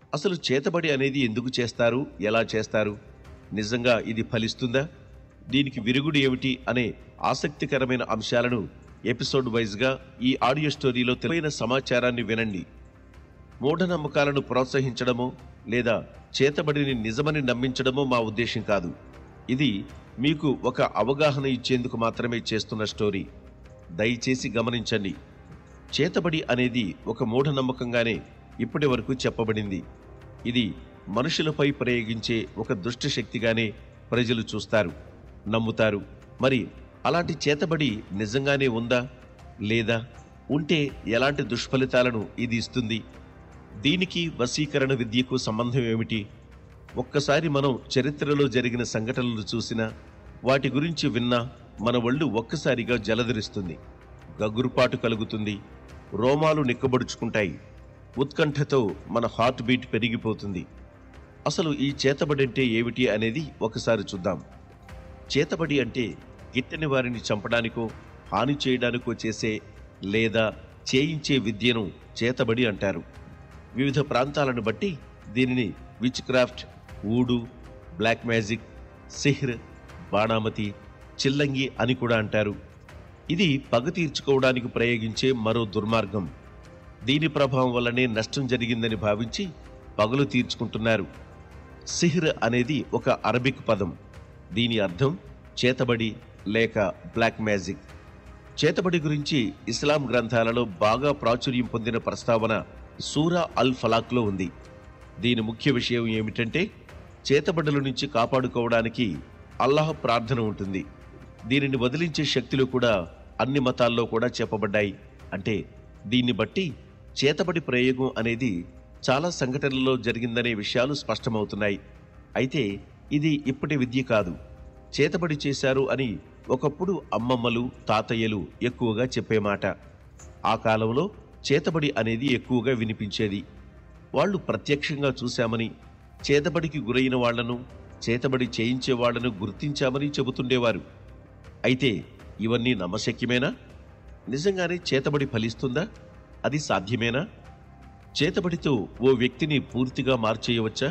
అసలు చేతబడి అనేది ఎందుకు చేస్తారు ఎలా చేస్తారు నిజంగా ఇది ఫలిస్తుందా దీనికి విరుగుడు ఏమిటి అనే ఆసక్తికరమైన అంశాలను ఎపిసోడ్ వైజ్గా ఈ ఆడియో స్టోరీలో తెలివైన సమాచారాన్ని వినండి మూఢనమ్మకాలను ప్రోత్సహించడమో లేదా చేతబడిని నిజమని నమ్మించడమో మా ఉద్దేశం కాదు ఇది మీకు ఒక అవగాహన ఇచ్చేందుకు మాత్రమే చేస్తున్న స్టోరీ దయచేసి గమనించండి చేతబడి అనేది ఒక మూఢనమ్మకంగానే ఇప్పటి వరకు చెప్పబడింది ఇది మనుషులపై ప్రయోగించే ఒక దుష్ట శక్తిగానే ప్రజలు చూస్తారు నమ్ముతారు మరి అలాంటి చేతబడి నిజంగానే ఉందా లేదా ఉంటే ఎలాంటి దుష్ఫలితాలను ఇది ఇస్తుంది దీనికి వశీకరణ విద్యకు సంబంధం ఏమిటి ఒక్కసారి మనం చరిత్రలో జరిగిన సంఘటనలు చూసినా వాటి గురించి విన్నా మన ఒళ్ళు ఒక్కసారిగా జలధరిస్తుంది గగురుపాటు కలుగుతుంది రోమాలు నిక్కబడుచుకుంటాయి ఉత్కంఠతో మన హార్ట్ బీట్ పెరిగిపోతుంది అసలు ఈ చేతబడి అంటే ఏమిటి అనేది ఒకసారి చూద్దాం చేతబడి అంటే గిట్టని వారిని చంపడానికో హాని చేయడానికో చేసే లేదా చేయించే విద్యను చేతబడి అంటారు వివిధ ప్రాంతాలను బట్టి దీనిని witchcraft voodoo black magic సిహ్ర్ బాణామతి చిల్లంగి అని కూడా అంటారు ఇది పగ తీర్చుకోవడానికి ప్రయోగించే మరో దుర్మార్గం దీని ప్రభావం వల్లనే నష్టం జరిగిందని భావించి పగలు తీర్చుకుంటున్నారు సిహ్ర్ అనేది ఒక అరబిక్ పదం దీని అర్థం చేతబడి లేక బ్లాక్ మ్యాజిక్ చేతబడి గురించి ఇస్లాం గ్రంథాలలో బాగా ప్రాచుర్యం పొందిన ప్రస్తావన సూరా అల్ ఫలాక్లో ఉంది దీని ముఖ్య విషయం ఏమిటంటే చేతబడుల నుంచి కాపాడుకోవడానికి అల్లాహ్ ప్రార్థన ఉంటుంది దీనిని వదిలించే శక్తులు కూడా అన్ని మతాల్లో కూడా చెప్పబడ్డాయి అంటే దీన్ని బట్టి చేతబడి ప్రయోగం అనేది చాలా సంఘటనల్లో జరిగిందనే విషయాలు స్పష్టమవుతున్నాయి అయితే ఇది ఇప్పటి విద్య కాదు చేతబడి చేశారు అని ఒకప్పుడు అమ్మమ్మలు తాతయ్యలు ఎక్కువగా చెప్పే మాట ఆ కాలంలో చేతబడి అనేది ఎక్కువగా వినిపించేది వాళ్ళు ప్రత్యక్షంగా చూశామని చేతబడికి గురైన వాళ్లను చేతబడి చేయించే వాళ్లను గుర్తించామని చెబుతుండేవారు అయితే ఇవన్నీ నమ్మశక్యమేనా నిజంగానే చేతబడి ఫలిస్తుందా అది సాధ్యమేనా చేతబడితో ఓ వ్యక్తిని పూర్తిగా మార్చేయవచ్చా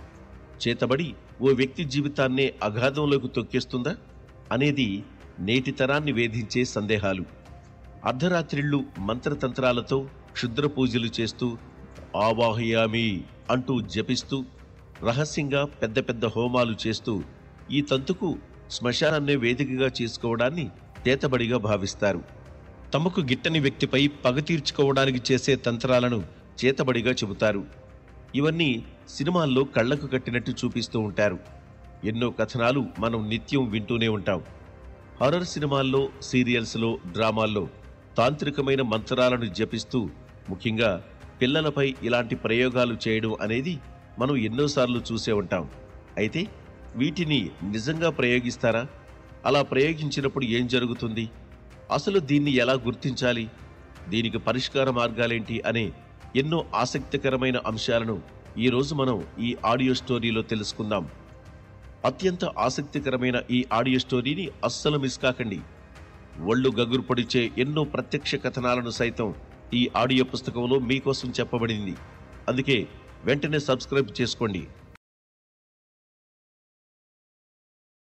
చేతబడి ఓ వ్యక్తి జీవితాన్నే అగాధంలోకి తొక్కేస్తుందా అనేది నేటి తరాన్ని వేధించే సందేహాలు అర్ధరాత్రిళ్ళు మంత్రతంత్రాలతో క్షుద్ర పూజలు చేస్తూ ఆవాహయామి అంటూ జపిస్తూ రహస్యంగా పెద్ద పెద్ద హోమాలు చేస్తూ ఈ తంతుకు శ్మశానాన్నే వేదికగా చేసుకోవడాన్ని తేతబడిగా భావిస్తారు తమకు గిట్టని వ్యక్తిపై పగ తీర్చుకోవడానికి చేసే తంత్రాలను చేతబడిగా చెబుతారు ఇవన్నీ సినిమాల్లో కళ్లకు కట్టినట్టు చూపిస్తూ ఉంటారు ఎన్నో కథనాలు మనం నిత్యం వింటూనే ఉంటాం హారర్ సినిమాల్లో సీరియల్స్లో డ్రామాల్లో తాంత్రికమైన మంత్రాలను జపిస్తూ ముఖ్యంగా పిల్లలపై ఇలాంటి ప్రయోగాలు చేయడం అనేది మనం ఎన్నోసార్లు చూసే ఉంటాం అయితే వీటిని నిజంగా ప్రయోగిస్తారా అలా ప్రయోగించినప్పుడు ఏం జరుగుతుంది అసలు దీన్ని ఎలా గుర్తించాలి దీనికి పరిష్కార మార్గాలేంటి అనే ఎన్నో ఆసక్తికరమైన అంశాలను ఈరోజు మనం ఈ ఆడియో స్టోరీలో తెలుసుకుందాం అత్యంత ఆసక్తికరమైన ఈ ఆడియో స్టోరీని అస్సలు మిస్ కాకండి ఒళ్ళు గగురు పొడిచే ఎన్నో ప్రత్యక్ష కథనాలను సైతం ఈ ఆడియో పుస్తకంలో మీకోసం చెప్పబడింది అందుకే వెంటనే సబ్స్క్రైబ్ చేసుకోండి